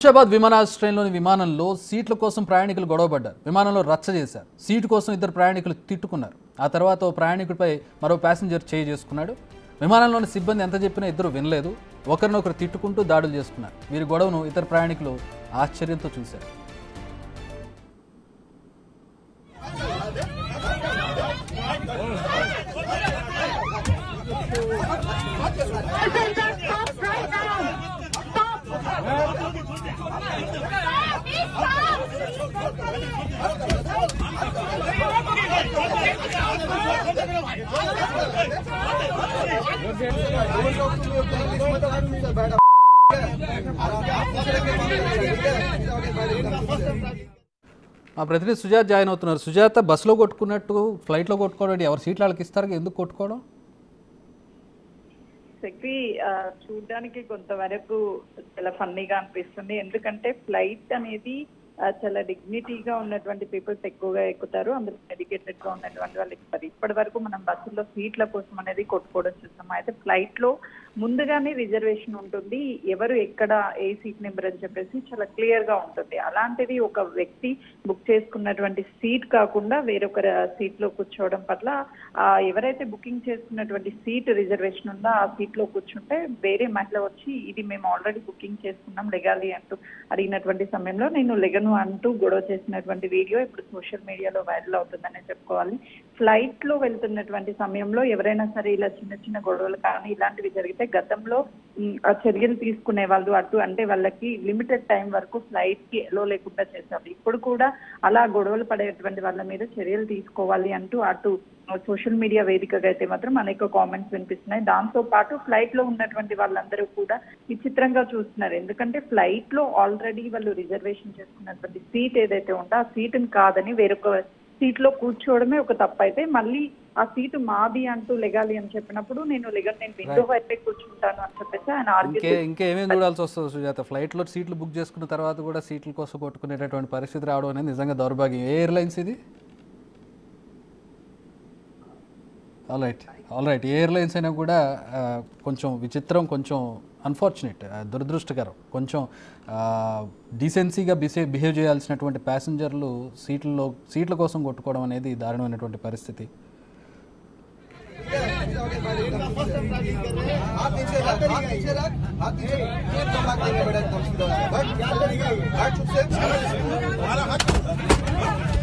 హైదరాబాద్ విమానాశ్రయంలోని విమానంలో సీట్ల కోసం ప్రయాణికులు గొడవపడ్డారు విమానంలో రచ్చ చేశారు సీటు కోసం ఇద్దరు ప్రయాణికులు తిట్టుకున్నారు ఆ తర్వాత ఓ ప్రయాణికుడిపై మరో ప్యాసింజర్ చేయి చేసుకున్నాడు విమానంలోని సిబ్బంది ఎంత చెప్పినా ఇద్దరు వినలేదు ఒకరినొకరు తిట్టుకుంటూ దాడులు చేసుకున్నారు వీరి గొడవను ఇతర ప్రయాణికులు ఆశ్చర్యంతో చూశారు మా ప్రతినిధి సుజాత జాయిన్ అవుతున్నారు సుజాత బస్సులో కొట్టుకున్నట్టు ఫ్లైట్లో కొట్టుకోవడం ఎవరు సీట్లు వాళ్ళకి ఇస్తారు ఎందుకు కొట్టుకోవడం శక్తి ఆ, చూడ్డానికి కొంతవరకు చాలా ఫన్నీగా అనిపిస్తుంది ఎందుకంటే ఫ్లైట్ అనేది ఆ, చాలా డిగ్నిటీగా ఉన్నటువంటి పీపుల్స్ ఎక్కువగా ఎక్కుతారు అందులో ఎడ్యుకేటెడ్ గా ఉన్నటువంటి వాళ్ళు ఎక్కుతారు ఇప్పటి వరకు మనం బస్సులో సీట్ల కోసం అనేది కొట్టుకోవడం చూస్తాం అయితే ఫ్లైట్ లో ముందుగానే రిజర్వేషన్ ఉంటుంది ఎవరు ఎక్కడ ఏ సీట్ నెంబర్ అని చెప్పేసి చాలా క్లియర్ గా ఉంటుంది అలాంటిది ఒక వ్యక్తి బుక్ చేసుకున్నటువంటి సీట్ కాకుండా వేరొకరి సీట్ లో కూర్చోవడం పట్ల ఆ ఎవరైతే బుకింగ్ చేసుకున్నటువంటి సీట్ రిజర్వేషన్ ఉందో ఆ సీట్ లో కూర్చుంటే వేరే మహిళ వచ్చి ఇది మేము ఆల్రెడీ బుకింగ్ చేసుకున్నాం లెగాలి అంటూ అడిగినటువంటి సమయంలో నేను లెగను అంటూ గొడవ చేసినటువంటి వీడియో ఇప్పుడు సోషల్ మీడియాలో వైరల్ అవుతుందనే చెప్పుకోవాలి ఫ్లైట్ లో వెళ్తున్నటువంటి సమయంలో ఎవరైనా సరే ఇలా చిన్న చిన్న గొడవలు కానీ ఇలాంటివి జరిగితే గతంలో ఉమ్, ఆ చర్యలు తీసుకునే వాళ్ళు అటు అంటే వాళ్ళకి లిమిటెడ్ టైం వరకు ఫ్లైట్ కి ఎలో లేకుండా చేశారు ఇప్పుడు కూడా అలా గొడవలు పడేటువంటి వాళ్ళ మీద చర్యలు తీసుకోవాలి అంటూ అటు సోషల్ మీడియా వేదికగా అయితే మాత్రం అనేక కామెంట్స్ వినిపిస్తున్నాయి దాంతో పాటు ఫ్లైట్ లో ఉన్నటువంటి వాళ్ళందరూ కూడా విచిత్రంగా చూస్తున్నారు ఎందుకంటే ఫ్లైట్ లో ఆల్రెడీ వాళ్ళు రిజర్వేషన్ చేసుకున్నటువంటి సీట్ ఏదైతే ఉందో ఆ సీట్ కాదని వేరొక సీట్ లో కూర్చోవడమే ఒక తప్పు అయితే మళ్ళీ ఆ సీటు మాది అంటూ లెగాలి అని చెప్పినప్పుడు నేను లెగన్ నేను విండో వైపే కూర్చుంటాను అని చెప్పేసి ఆయన ఆర్గ్యూ ఇంకే ఇంకేమేమి చూడాల్సి వస్తుంది సుజాత ఫ్లైట్లో సీట్లు బుక్ చేసుకున్న తర్వాత కూడా సీట్ల కోసం కొట్టుకునేటటువంటి పరిస్థితి రావడం అనేది నిజంగా దౌర్భాగ్యం ఏ ఎయిర్లైన్స్ ఇది ఆల్ రైట్ ఆల్ రైట్ ఏ ఎయిర్లైన్స్ అయినా కూడా ఆ, కొంచెం విచిత్రం కొంచెం అన్ఫార్చునేట్ దురదృష్టకరం కొంచెం డీసెన్సీగా బిసే బిహేవ్ చేయాల్సినటువంటి ప్యాసింజర్లు సీట్లలో సీట్ల కోసం కొట్టుకోవడం అనేది దారుణమైనటువంటి పరిస్థితి हाथ नीचे रख हाथ नीचे रख हाथ नीचे रख तो हाथ देंगे बेटा एकदम सीधा बैठ बैठ चुप से